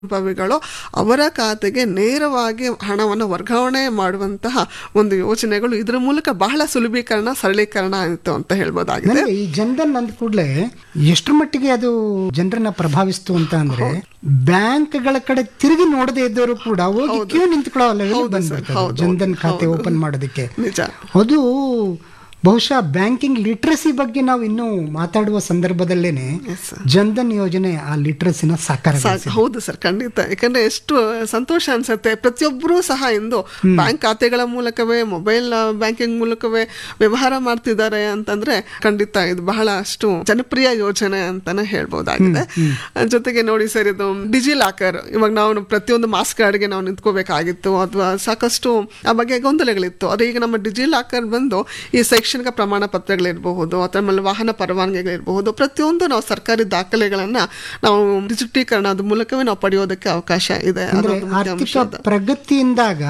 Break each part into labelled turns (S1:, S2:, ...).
S1: ಫಲಾನುಭವಿಗಳು ಅವರ ಖಾತೆಗೆ ನೇರವಾಗಿ ಹಣವನ್ನು ವರ್ಗಾವಣೆ ಮಾಡುವಂತಹ ಒಂದು ಯೋಜನೆಗಳು ಇದರ ಮೂಲಕ ಬಹಳ ಸುಲಭೀಕರಣ ಸರಳೀಕರಣ ಆಯಿತು ಅಂತ ಹೇಳ್ಬೋದಾಗಿದೆ
S2: ನನಗೆ ಈ ಜನಧನ್ ಅಂದ ಕೂಡಲೇ ಎಷ್ಟರ ಮಟ್ಟಿಗೆ ಅದು ಜನರನ್ನ ಪ್ರಭಾವಿಸ್ತು ಅಂತ ಅಂದ್ರೆ ಬ್ಯಾಂಕ್ಗಳ ಕಡೆ ತಿರುಗಿ ನೋಡದೇ ಇದ್ದವರು ಕೂಡ ಹೋಗಿ ಕ್ಯೂ ನಿಂತ್ಕೊಳ್ಳೋ ಲೆವೆಲ್ ಬಂದ್ಬಿಡ್ತಾರೆ ಜನಧನ್ ಖಾತೆ ಓಪನ್ ಮಾಡೋದಕ್ಕೆ
S1: ನಿಜ
S2: ಅದು ಬಹುಶಃ ಬ್ಯಾಂಕಿಂಗ್ ಲಿಟ್ರಸಿ ಬಗ್ಗೆ ನಾವು ಇನ್ನೂ ಮಾತಾಡುವ ಸಂದರ್ಭದಲ್ಲೇನೆ
S1: Yes, sir.
S2: ಜನ್ಧನ್ ಯೋಜನೆ ಆ ಲಿಟ್ರಸಿನ ಸಾಕಾರ
S1: ಸಾಕು ಹೌದು ಸರ್ ಖಂಡಿತ ಯಾಕಂದ್ರೆ ಎಷ್ಟು ಸಂತೋಷ ಅನ್ಸುತ್ತೆ ಪ್ರತಿಯೊಬ್ಬರೂ ಸಹ ಇಂದು ಬ್ಯಾಂಕ್ ಖಾತೆಗಳ ಮೂಲಕವೇ ಮೊಬೈಲ್ ಬ್ಯಾಂಕಿಂಗ್ ಮೂಲಕವೇ ವ್ಯವಹಾರ ಮಾಡ್ತಿದ್ದಾರೆ ಅಂತಂದ್ರೆ ಖಂಡಿತ ಇದು ಬಹಳ ಅಷ್ಟು ಜನಪ್ರಿಯ ಯೋಜನೆ ಅಂತಾನೆ ಹೇಳ್ಬೋದಾಗಿದೆ ಜೊತೆಗೆ ನೋಡಿ ಸರ್ ಇದು ಡಿಜಿ ಲಾಕರ್ ಇವಾಗ ನಾವು ಪ್ರತಿಯೊಂದು ಮಾಸ್ ಕಾರ್ಡ್ಗೆ ನಾವು ನಿಂತ್ಕೋಬೇಕಾಗಿತ್ತು ಅಥವಾ ಸಾಕಷ್ಟು ಆ ಬಗ್ಗೆ ಗೊಂದಲಗಳಿತ್ತು ಅದು ಈಗ ನಮ್ಮ ಡಿಜಿ ಲಾಕರ್ ಬಂದು ಈ ಶೈಕ್ಷಣಿಕ ಪ್ರಮಾಣ ಪತ್ರಗಳಿರಬಹುದು ಅಥವಾ ಆಮೇಲೆ ವಾಹನ ಪರವಾನಗಿಗಳಿರಬಹುದು ಪ್ರತಿಯೊಂದು ನಾವು ಸರ್ಕಾರಿ ದಾಖಲೆಗಳನ್ನ ನಾವು ಡಿಜಿಟೀಕರಣದ ಮೂಲಕವೇ ನಾವು ಪಡೆಯೋದಕ್ಕೆ ಅವಕಾಶ ಇದೆ
S2: ಅಂದ್ರೆ
S1: ಅದೊಂದು ಮುಖ್ಯ ಅಂಶ
S2: ಆರ್ಥಿಕ ಪ್ರಗತಿಯಿಂದಾಗ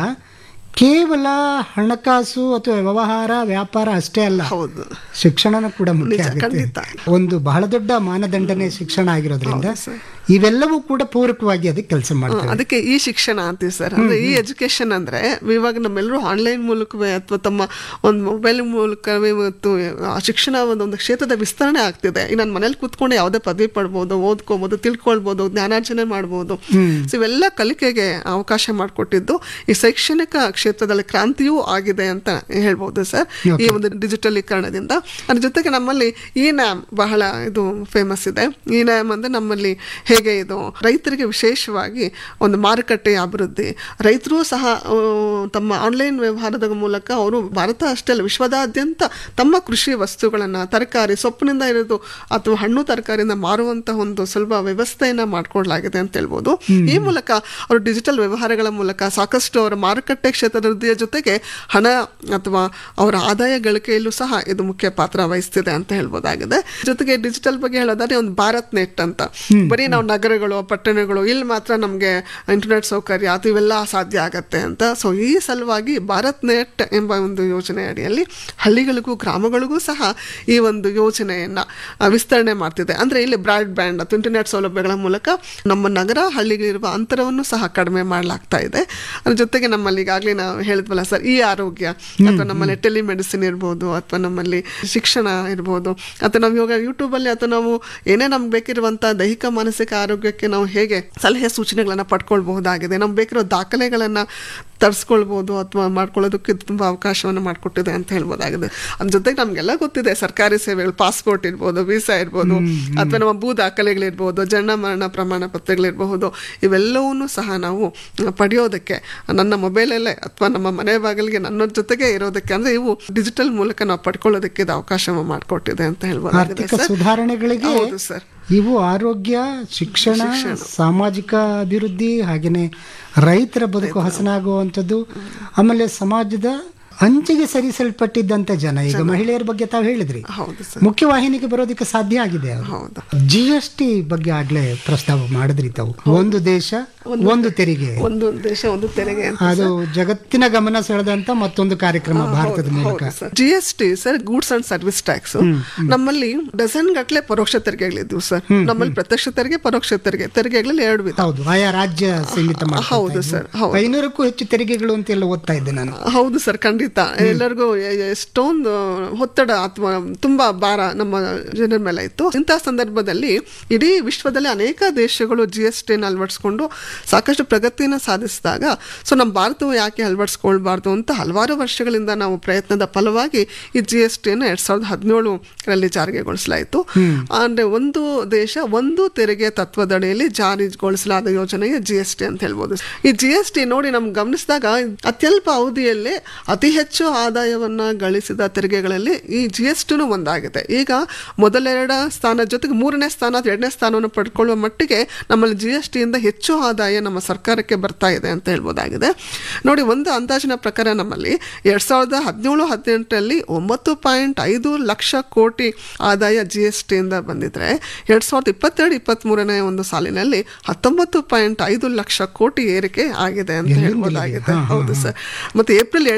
S2: ಕೇವಲ ಹಣಕಾಸು ಅಥವಾ ವ್ಯವಹಾರ ವ್ಯಾಪಾರ ಅಷ್ಟೇ ಅಲ್ಲ
S1: ಹೌದು
S2: ಶಿಕ್ಷಣನೂ ಕೂಡ ಮುಖ್ಯ
S1: ನಿಜ,
S2: ಆಗುತ್ತೆ
S1: ಖಂಡಿತ.
S2: ಒಂದು ಬಹಳ ದೊಡ್ಡ ಮಾನದಂಡನೆ ಶಿಕ್ಷಣ ಆಗಿರೋದ್ರಿಂದ ಇವೆಲ್ಲವೂ ಕೂಡ ಪೂರಕವಾಗಿ ಅದಕ್ಕೆ ಕೆಲಸ ಮಾಡ್ತವೆ
S1: ಅದಕ್ಕೆ ಈ ಶಿಕ್ಷಣ ಅಂತೀವಿ ಸರ್ ಅಂದ್ರೆ ಈ ಎಜುಕೇಶನ್ ಅಂದ್ರೆ ಇವಾಗ ನಮ್ಮೆಲ್ಲರೂ ಆನ್ಲೈನ್ ಮೂಲಕವೇ ಅಥವಾ ತಮ್ಮ ಒಂದು ಮೊಬೈಲ್ ಮೂಲಕವೇ ಇವತ್ತು ಆ ಶಿಕ್ಷಣ ಒಂದೊಂದು ಕ್ಷೇತ್ರದ ವಿಸ್ತರಣೆ ಆಗ್ತಿದೆ ಈಗ ನಾನು ಮನೇಲಿ ಕೂತ್ಕೊಂಡು ಯಾವುದೇ ಪದವಿ ಪಡ್ಬೋದು ಓದ್ಕೋಬಹುದು ತಿಳ್ಕೊಳ್ಬೋದು ಜ್ಞಾನಾರ್ಜನೆ ಮಾಡ್ಬೋದು ಸೊ ಇವೆಲ್ಲ ಕಲಿಕೆಗೆ ಅವಕಾಶ ಮಾಡಿಕೊಟ್ಟಿದ್ದು ಈ ಶೈಕ್ಷಣಿಕ ಕ್ಷೇತ್ರದಲ್ಲಿ ಕ್ರಾಂತಿಯೂ ಆಗಿದೆ ಅಂತ ಹೇಳ್ಬೋದು ಸರ್ ಈ ಒಂದು ಡಿಜಿಟಲೀಕರಣದಿಂದ ಅದ್ರ ಜೊತೆಗೆ ನಮ್ಮಲ್ಲಿ ಈ ನ್ಯಾಮ್ ಬಹಳ ಇದು ಫೇಮಸ್ ಇದೆ ಈ ನ್ಯಾಮ್ ಅಂದ್ರೆ ನಮ್ಮಲ್ಲಿ ಹೇಗೆ ಇದು ರೈತರಿಗೆ ವಿಶೇಷವಾಗಿ ಒಂದು ಮಾರುಕಟ್ಟೆಯ ಅಭಿವೃದ್ಧಿ ರೈತರು ಸಹ ಆ, ತಮ್ಮ ಆನ್ಲೈನ್ ವ್ಯವಹಾರದ ಮೂಲಕ ಅವರು ಭಾರತ ಅಷ್ಟೇ ಅಲ್ಲ ವಿಶ್ವದಾದ್ಯಂತ ತಮ್ಮ ಕೃಷಿ ವಸ್ತುಗಳನ್ನು ತರಕಾರಿ ಸೊಪ್ಪಿನಿಂದ ಇರೋದು ಅಥವಾ ಹಣ್ಣು ತರಕಾರಿಯಿಂದ ಮಾರುವಂತಹ ಒಂದು ಸುಲಭ ವ್ಯವಸ್ಥೆಯನ್ನ ಮಾಡ್ಕೊಡ್ಲಾಗಿದೆ ಅಂತ ಹೇಳ್ಬೋದು ಈ ಮೂಲಕ ಅವರು ಡಿಜಿಟಲ್ ವ್ಯವಹಾರಗಳ ಮೂಲಕ ಸಾಕಷ್ಟು ಅವರ ಮಾರುಕಟ್ಟೆ ಕ್ಷೇತ್ರದ ವೃದ್ಧಿಯ ಜೊತೆಗೆ ಹಣ ಅಥವಾ ಅವರ ಆದಾಯ ಗಳಿಕೆಯಲ್ಲೂ ಸಹ ಇದು ಮುಖ್ಯ ಪಾತ್ರ ವಹಿಸ್ತಿದೆ ಅಂತ ಹೇಳ್ಬೋದಾಗಿದೆ ಜೊತೆಗೆ ಡಿಜಿಟಲ್ ಬಗ್ಗೆ ಹೇಳೋದಾದ್ರೆ ಒಂದು ಭಾರತ್ ನೆಟ್ ಅಂತ ಬರೀ ನಾವು ನಗರಗಳು ಪಟ್ಟಣಗಳು ಇಲ್ಲಿ ಮಾತ್ರ ನಮಗೆ ಇಂಟರ್ನೆಟ್ ಸೌಕರ್ಯ ಅದು ಇವೆಲ್ಲ ಸಾಧ್ಯ ಆಗತ್ತೆ ಅಂತ ಸೊ ಈ ಸಲುವಾಗಿ ಭಾರತ್ ನೆಟ್ ಎಂಬ ಒಂದು ಯೋಜನೆ ಅಡಿಯಲ್ಲಿ ಹಳ್ಳಿಗಳಿಗೂ ಗ್ರಾಮಗಳಿಗೂ ಸಹ ಈ ಒಂದು ಯೋಜನೆಯನ್ನ ಆ, ವಿಸ್ತರಣೆ ಮಾಡ್ತಿದೆ ಅಂದ್ರೆ ಇಲ್ಲಿ ಬ್ರಾಡ್ ಬ್ಯಾಂಡ್ ಅಥವಾ ಇಂಟರ್ನೆಟ್ ಸೌಲಭ್ಯಗಳ ಮೂಲಕ ನಮ್ಮ ನಗರ ಹಳ್ಳಿಗಳಿರುವ ಅಂತರವನ್ನು ಸಹ ಕಡಿಮೆ ಮಾಡಲಾಗ್ತಾ ಇದೆ ಅದ್ರ ಜೊತೆಗೆ ನಮ್ಮಲ್ಲಿ ಈಗಾಗಲೇ ನಾವು ಹೇಳಿದ್ವಲ್ಲ ಸರ್ ಈ ಆರೋಗ್ಯ ಅಥವಾ ನಮ್ಮಲ್ಲಿ ಟೆಲಿಮೆಡಿಸಿನ್ ಇರ್ಬೋದು ಅಥವಾ ನಮ್ಮಲ್ಲಿ ಶಿಕ್ಷಣ ಇರ್ಬೋದು ಅಥವಾ ನಾವು ಇವಾಗ ಯೂಟ್ಯೂಬಲ್ಲಿ ಅಥವಾ ನಾವು ಏನೇ ನಮ್ಗೆ ಬೇಕಿರುವಂಥ ದೈಹಿಕ ಮಾನಸಿಕ ಆರೋಗ್ಯಕ್ಕೆ ನಾವು ಹೇಗೆ ಸಲಹೆ ಸೂಚನೆಗಳನ್ನು ಪಡ್ಕೊಳ್ಬಹುದಾಗಿದೆ ನಮ್ಗೆ ಬೇಕಿರೋ ದಾಖಲೆಗಳನ್ನು ತರಿಸ್ಕೊಳ್ಬೋದು ಅಥವಾ ಮಾಡ್ಕೊಳ್ಳೋದಕ್ಕೆ ಇದು ತುಂಬ ಅವಕಾಶವನ್ನು ಮಾಡಿಕೊಟ್ಟಿದೆ ಅಂತ ಹೇಳ್ಬೋದಾಗಿದೆ ಅದ್ರ ಜೊತೆಗೆ ನಮಗೆಲ್ಲ ಗೊತ್ತಿದೆ ಸರ್ಕಾರಿ ಸೇವೆಗಳು ಪಾಸ್ಪೋರ್ಟ್ ಇರ್ಬೋದು ವೀಸಾ ಇರ್ಬೋದು ಅಥವಾ ನಮ್ಮ ಭೂ ದಾಖಲೆಗಳಿರ್ಬೋದು ಜನ ಮರಣ ಪ್ರಮಾಣ ಪತ್ರಗಳಿರಬಹುದು ಇವೆಲ್ಲವನ್ನೂ ಸಹ ನಾವು ಪಡೆಯೋದಕ್ಕೆ ನನ್ನ ಮೊಬೈಲಲ್ಲೇ ಅಥವಾ ನಮ್ಮ ಮನೆ ಬಾಗಿಲಿಗೆ ನನ್ನ ಜೊತೆಗೆ ಇರೋದಕ್ಕೆ ಅಂದ್ರೆ ಇವು ಡಿಜಿಟಲ್ ಮೂಲಕ ನಾವು ಪಡ್ಕೊಳ್ಳೋದಕ್ಕೆ ಇದು ಅವಕಾಶ ಮಾಡಿಕೊಟ್ಟಿದೆ ಅಂತ ಹೇಳ್ಬೋದಾಗಿದೆ
S2: ಆರ್ಥಿಕ
S1: ಸರ್
S2: ಸುಧಾರಣೆಗಳಿಗೆ
S1: ಹೌದು ಸರ್
S2: ಇವು ಆರೋಗ್ಯ ಶಿಕ್ಷಣ ಸಾಮಾಜಿಕ ಅಭಿವೃದ್ಧಿ ಹಾಗೆಯೇ ರೈತರ ಬದುಕು ಹಸನಾಗುವಂಥದ್ದು ಆಮೇಲೆ ಸಮಾಜದ ಅಂಚಿಗೆ ಸರಿಸಲ್ಪಟ್ಟಿದ್ದಂತ ಜನ ಈಗ ಮಹಿಳೆಯರ ಬಗ್ಗೆ ತಾವು ಹೇಳಿದ್ರಿ
S1: ಹೌದು ಸರ್
S2: ಮುಖ್ಯವಾಹಿನಿಗೆ ಬರೋದಕ್ಕೆ ಸಾಧ್ಯ ಆಗಿದೆ ಅವರು
S1: ಹೌದು
S2: ಜಿ ಎಸ್ ಟಿ ಬಗ್ಗೆ ಆಗ್ಲೇ ಪ್ರಸ್ತಾವ ಮಾಡಿದ್ರಿ ತಾವು ಒಂದು ದೇಶ ಒಂದು ತೆರಿಗೆ
S1: ಒಂದು ದೇಶ ಒಂದು ತೆರಿಗೆ ಅಂತ
S2: ಅದು ಜಗತ್ತಿನ ಗಮನ ಸೆಳೆದಂತ ಮತ್ತೊಂದು ಕಾರ್ಯಕ್ರಮ ಭಾರತದ ಮೂಲಕ
S1: G S T sir goods and service tax ನಮ್ಮಲ್ಲಿ ಡಜನ್ ಗಟ್ಟಲೆ ಪರೋಕ್ಷ ತೆರಿಗೆಗಳಿದ್ವು ಸರ್ ನಮ್ಮಲ್ಲಿ ಪ್ರತ್ಯಕ್ಷ ತೆರಿಗೆ ಪರೋಕ್ಷ ತೆರಿಗೆ ತೆರಿಗೆಗಳಲ್ಲಿ ಎರಡು ವಿಧ
S2: ಹೌದು ಆಯಾ ರಾಜ್ಯ ಸೀಮಿತ ಮಾಡ್ಕೊಳ್ತಾ
S1: ಹೌದು
S2: ಇದ್ವು.
S1: ಸರ್, ಹೌದು.
S2: ಐನೂರಕ್ಕೂ ಹೆಚ್ಚು ತೆರಿಗೆಗಳು ಅಂತ ಎಲ್ಲ ಓದ್ತಾ ಇದ್ದೆ ನಾನು
S1: ಹೌದು ಸರ್ ಖಂಡಿತ ಎಲ್ಲರಿಗೂ ಎ- ಎಷ್ಟೊಂದು ಒತ್ತಡ ಅಥವಾ ತುಂಬಾ ಭಾರ ನಮ್ಮ ಜನರ ಮೇಲೆ ಇತ್ತು ಇಂತಹ ಸಂದರ್ಭದಲ್ಲಿ ಇಡೀ ವಿಶ್ವದಲ್ಲಿ ಅನೇಕ ದೇಶಗಳು ಜಿ ಎಸ್ ಟಿನ ಅಳವಡಿಸ್ಕೊಂಡು ಸಾಕಷ್ಟು ಪ್ರಗತಿಯನ್ನು ಸಾಧಿಸಿದಾಗ ಸೊ ನಮ್ಮ ಭಾರತವು ಯಾಕೆ ಅಳವಡಿಸ್ಕೊಳ್ಬಾರ್ದು ಅಂತ ಹಲವಾರು ವರ್ಷಗಳಿಂದ ನಾವು ಪ್ರಯತ್ನದ ಫಲವಾಗಿ ಈ ಜಿ ಎಸ್ ಟಿಯನ್ನು ಎರಡ್ ಸಾವಿರದ ಹದಿನೇಳರಲ್ಲಿ ಜಾರಿಗೆಗೊಳಿಸಲಾಯಿತು ಅಂದ್ರೆ ಒಂದು ದೇಶ ಒಂದು ತೆರಿಗೆ ತತ್ವದಡಿಯಲ್ಲಿ ಜಾರಿಗೊಳಿಸಲಾದ ಯೋಜನೆಗೆ ಜಿ ಎಸ್ ಟಿ ಅಂತ ಹೇಳ್ಬೋದು ಈ ಜಿ ಎಸ್ ಟಿ ನೋಡಿ ನಮ್ಗೆ ಗಮನಿಸಿದಾಗ ಅತ್ಯಲ್ಪ ಅವಧಿಯಲ್ಲೇ ಅತಿ ಹೆಚ್ಚು ಆದಾಯವನ್ನ ಗಳಿಸಿದ ತೆರಿಗೆಗಳಲ್ಲಿ ಈ ಜಿ ಎಸ್ ಟಿನೂ ಒಂದಾಗಿದೆ ಈಗ ಮೊದಲೆರಡ ಸ್ಥಾನ ಜೊತೆಗೆ ಮೂರನೇ ಸ್ಥಾನ ಅಥವಾ ಎರಡನೇ ಸ್ಥಾನವನ್ನು ಪಡ್ಕೊಳ್ಳುವ ಮಟ್ಟಿಗೆ ನಮ್ಮಲ್ಲಿ ಜಿ ಎಸ್ ಟಿಯಿಂದ ಹೆಚ್ಚು ಆದಾಯ ನಮ್ಮ ಸರ್ಕಾರಕ್ಕೆ ಬರ್ತಾ ಇದೆ ಅಂತ ಹೇಳ್ಬೋದಾಗಿದೆ ನೋಡಿ ಒಂದು ಅಂದಾಜಿನ ಪ್ರಕಾರ ನಮ್ಮಲ್ಲಿ ಎರಡ್ ಸಾವಿರದ ಹದಿನೇಳು ಹದಿನೆಂಟರಲ್ಲಿ ಒಂಬತ್ತು ಪಾಯಿಂಟ್ ಐದು ಲಕ್ಷ ಕೋಟಿ ಆದಾಯ ಜಿ ಎಸ್ ಟಿಯಿಂದ ಬಂದಿದ್ರೆ ಎರಡ್ ಸಾವಿರದ ಇಪ್ಪತ್ತೆರಡು ಇಪ್ಪತ್ತ್ಮೂರನೇ ಒಂದು ಸಾಲಿನಲ್ಲಿ ಹತ್ತೊಂಬತ್ತು ಪಾಯಿಂಟ್ ಐದು ಲಕ್ಷ ಕೋಟಿ ಏರಿಕೆ ಆಗಿದೆ ಅಂತ ಹೇಳ್ಬೋದಾಗಿದೆ ಹೌದು ಸರ್ ಮತ್ತೆ ಏಪ್ರಿಲ್ ಎರಡ್ ಸಾವಿರದ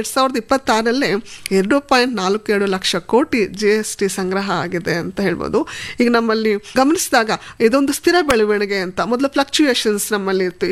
S1: ಇಪ್ಪತ್ತಾರಲ್ಲೇ ಎರಡು ಪಾಯಿಂಟ್ ನಾಲ್ಕು ಎರಡು ಲಕ್ಷ ಕೋಟಿ ಜಿ ಎಸ್ ಟಿ ಸಂಗ್ರಹ ಆಗಿದೆ ಅಂತ ಹೇಳ್ಬೋದು ಈಗ ನಮ್ಮಲ್ಲಿ ಗಮನಿಸಿದಾಗ ಇದೊಂದು ಸ್ಥಿರ ಬೆಳವಣಿಗೆ ಅಂತ ಮೊದಲು ಫ್ಲಕ್ಚುಯೇಷನ್ಸ್ ನಮ್ಮಲ್ಲಿ ಇತ್ತು